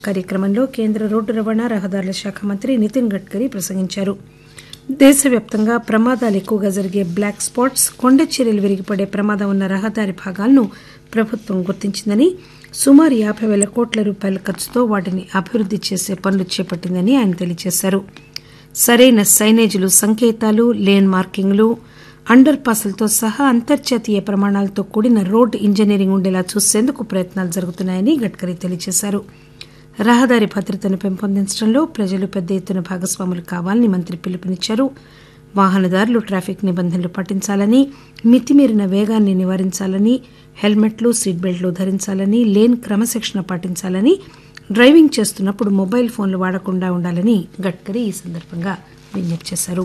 కార్యక్రమంలో కేంద్ర రోడ్డు రవాణా రహదారుల శాఖ మంత్రి నితిన్ గడ్కరీ ప్రసంగించారు దేశవ్యాప్తంగా ప్రమాదాలు ఎక్కువగా జరిగే బ్లాక్ స్పాట్స్ కొండ చర్యలు విరిగిపడే ప్రమాదం ఉన్న రహదారి భాగాలను ప్రభుత్వం గుర్తించిందని సుమారు యాబై పేల కోట్ల రూపాయల ఖర్చుతో వాటిని అభివృద్ది చేసే పనులు చేపట్టిందని ఆయన తెలియజేశారు సరైన సైనేజీలు సంకేతాలు లేన్ మార్కింగ్లు అండర్ పాస్లతో సహా అంతర్జాతీయ ప్రమాణాలతో కూడిన రోడ్ ఇంజనీరింగ్ ఉండేలా చూసేందుకు ప్రయత్నాలు జరుగుతున్నాయని గడ్కరీ తెలియజేశారు రహదారి భద్రతను పెంపొందించడంలో ప్రజలు పెద్ద ఎత్తున భాగస్వాములు కావాలని మంత్రి పిలుపునిచ్చారు వాహనదారులు ట్రాఫిక్ నిబంధనలు పాటించాలని మితిమీరిన వేగాన్ని నివారించాలని హెల్మెట్లు సీట్ బెల్ట్లు ధరించాలని లేన్ క్రమశిక్షణ పాటించాలని డ్రైవింగ్ చేస్తున్నప్పుడు మొబైల్ ఫోన్లు వాడకుండా ఉండాలని గడ్కరీ ఈ సందర్భంగా విజ్ఞప్తి చేశారు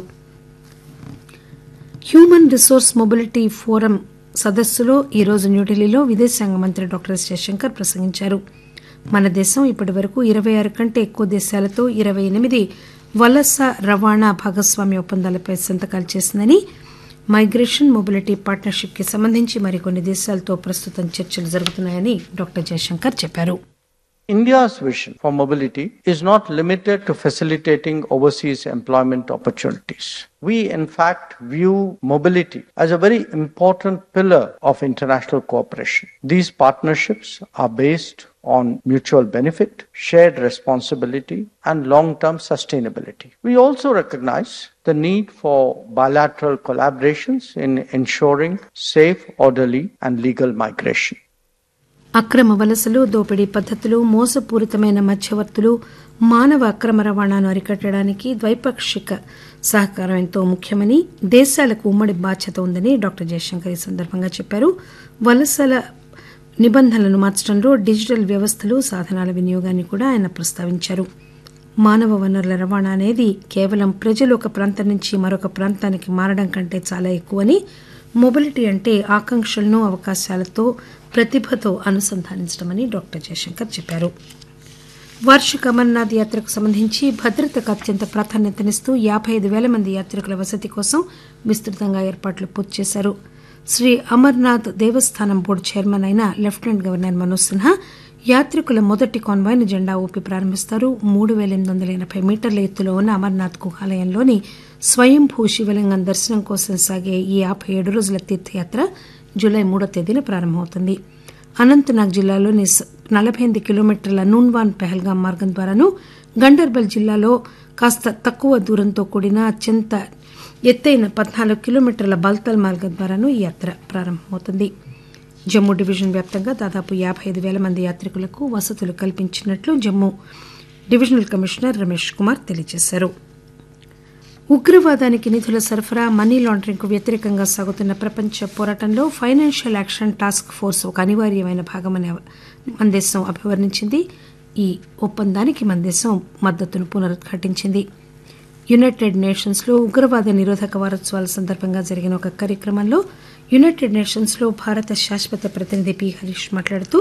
హ్యూమన్ రిసోర్స్ మొబిలిటీ ఫోరం సదస్సులో ఈరోజు న్యూఢిల్లీలో విదేశాంగ మంత్రి డాక్టర్ ఎస్ జయశంకర్ ప్రసంగించారు మన దేశం ఇప్పటి వరకు ఇరవై ఆరు కంటే ఎక్కువ దేశాలతో ఇరవై ఎనిమిది వలస రవాణా భాగస్వామ్య ఒప్పందాలపై సంతకాలు చేసిందని మైగ్రేషన్ మొబిలిటీ పార్ట్నర్షిప్ కి సంబంధించి మరికొన్ని దేశాలతో ప్రస్తుతం చర్చలు జరుగుతున్నాయని డాక్టర్ జయశంకర్ చెప్పారు India's vision for mobility is not limited to facilitating overseas employment opportunities. We, in fact, view mobility as a very important pillar of international cooperation. These partnerships are based on mutual benefit, shared responsibility, and long term sustainability. We also recognize the need for bilateral collaborations in ensuring safe, orderly, and legal migration. అక్రమ వలసలు దోపిడీ పద్దతులు మోసపూరితమైన మధ్యవర్తులు మానవ అక్రమ రవాణాను అరికట్టడానికి ద్వైపాక్షిక సహకారం ఎంతో ముఖ్యమని దేశాలకు ఉమ్మడి బాధ్యత ఉందని డాక్టర్ జయశంకర్ ఈ సందర్భంగా చెప్పారు వలసల నిబంధనలను మార్చడంలో డిజిటల్ వ్యవస్థలు సాధనాల వినియోగాన్ని కూడా ఆయన ప్రస్తావించారు మానవ వనరుల రవాణా అనేది కేవలం ప్రజలు ఒక ప్రాంతం నుంచి మరొక ప్రాంతానికి మారడం కంటే చాలా ఎక్కువని మొబిలిటీ అంటే ఆకాంక్షలను అవకాశాలతో ప్రతిభతో అనుసంధానించడమని డాక్టర్ జయశంకర్ చెప్పారు వార్షిక అమర్నాథ్ యాత్రకు సంబంధించి భద్రతకు అత్యంత ప్రాధాన్యతనిస్తూ యాబై ఐదు పేల మంది యాత్రికుల వసతి కోసం విస్తృతంగా ఏర్పాట్లు పూర్తి చేశారు శ్రీ అమర్నాథ్ దేవస్థానం బోర్డు చైర్మన్ అయిన లెఫ్టినెంట్ గవర్నర్ మనోజ్ సిన్హా యాత్రికుల మొదటి కాన్వాయ్ను జెండా ఊపి ప్రారంభిస్తారు మూడు పేల ఎనిమిది వందల ఎనబై మీటర్ల ఎత్తులో ఉన్న అమర్నాథ్ గుహాలయంలోని స్వయంభూ శివలింగం దర్శనం కోసం సాగే ఈ యాబై ఏడు రోజుల తీర్థయాత్ర జూలై మూడో తేదీన ప్రారంభమవుతుంది అనంతనాగ్ జిల్లాలోని నలబై ఎనిమిది కిలోమీటర్ల నూన్వాన్ పెహల్గాం మార్గం ద్వారాను గండర్బల్ జిల్లాలో కాస్త తక్కువ దూరంతో కూడిన అత్యంత ఎత్తైన పద్నాలుగు కిలోమీటర్ల బల్తల్ మార్గం ద్వారాను ఈ యాత్ర ప్రారంభమవుతుంది జమ్మూ డివిజన్ వ్యాప్తంగా దాదాపు యాబై ఐదు పేల మంది యాత్రికులకు వసతులు కల్పించినట్లు జమ్మూ డివిజనల్ కమిషనర్ రమేష్ కుమార్ తెలియజేశారు ఉగ్రవాదానికి నిధుల సరఫరా మనీ లాండరింగ్ కు వ్యతిరేకంగా సాగుతున్న ప్రపంచ పోరాటంలో ఫైనాన్షియల్ యాక్షన్ టాస్క్ ఫోర్స్ ఒక అనివార్యమైన భాగమని మన దేశం అభివర్ణించింది ఈ ఒప్పందానికి మన దేశం మద్దతును పునరుద్ఘాటించింది యునైటెడ్ నేషన్స్ లో ఉగ్రవాద నిరోధక వారోత్సవాల సందర్భంగా జరిగిన ఒక కార్యక్రమంలో యునైటెడ్ నేషన్స్ లో భారత శాశ్వత ప్రతినిధి పి హరీష్ మాట్లాడుతూ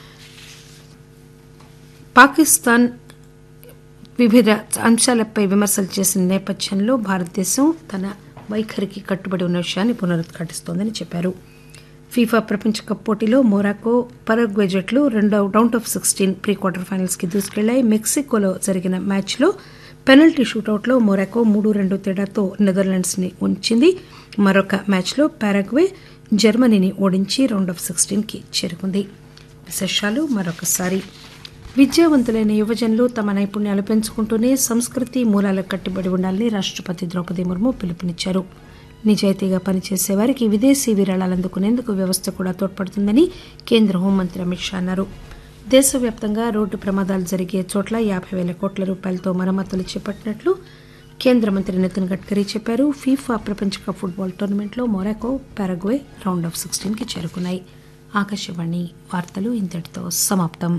పాకిస్తాన్ వివిధ అంశాలపై విమర్శలు చేసిన నేపథ్యంలో భారతదేశం తన వైఖరికి కట్టుబడి ఉన్న విషయాన్ని పునరుద్ఘాటిస్తోందని చెప్పారు ఫీఫా ప్రపంచ కప్ పోటీలో మొరాకో పరగ్వే జట్లు రెండో round of sixteen pre quarter finals కి దూసుకెళ్లాయి మెక్సికోలో జరిగిన మ్యాచ్లో పెనల్టీ షూటౌట్లో మొరాకో మూడు రెండు తేడాతో నెదర్లాండ్స్ ని ఉంచింది మరొక మ్యాచ్లో పారగ్వే జర్మనీని ఓడించి రౌండ్ ఆఫ్ సిక్స్టీన్ కి చేరుకుంది విశేషాలు మరొకసారి విద్యావంతులైన యువజనులు తమ నైపుణ్యాలు పెంచుకుంటూనే సంస్కృతి మూలాలకు కట్టుబడి ఉండాలని రాష్టపతి ద్రౌపది ముర్ము పిలుపునిచ్చారు నిజాయితీగా పనిచేసే వారికి విదేశీ విరాళాలు అందుకునేందుకు వ్యవస్థ కూడా తోడ్పడుతుందని కేంద్ర హోంమంత్రి అమిత్ షా అన్నారు దేశవ్యాప్తంగా రోడ్డు ప్రమాదాలు జరిగే చోట్ల యాబై పేల కోట్ల రూపాయలతో మరమ్మతులు చేపట్టినట్లు కేంద్ర మంత్రి నితిన్ గడ్కరీ చెప్పారు ఫీఫా ప్రపంచ కప్ ఫుట్బాల్ టోర్నమెంట్లో Morocco Paraguay round of sixteen కి చేరుకున్నాయి ఆకాశవాణి వార్తలు ఇంతటితో సమాప్తం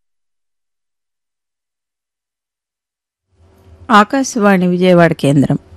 ఆకాశవాణి విజయవాడ కేంద్రం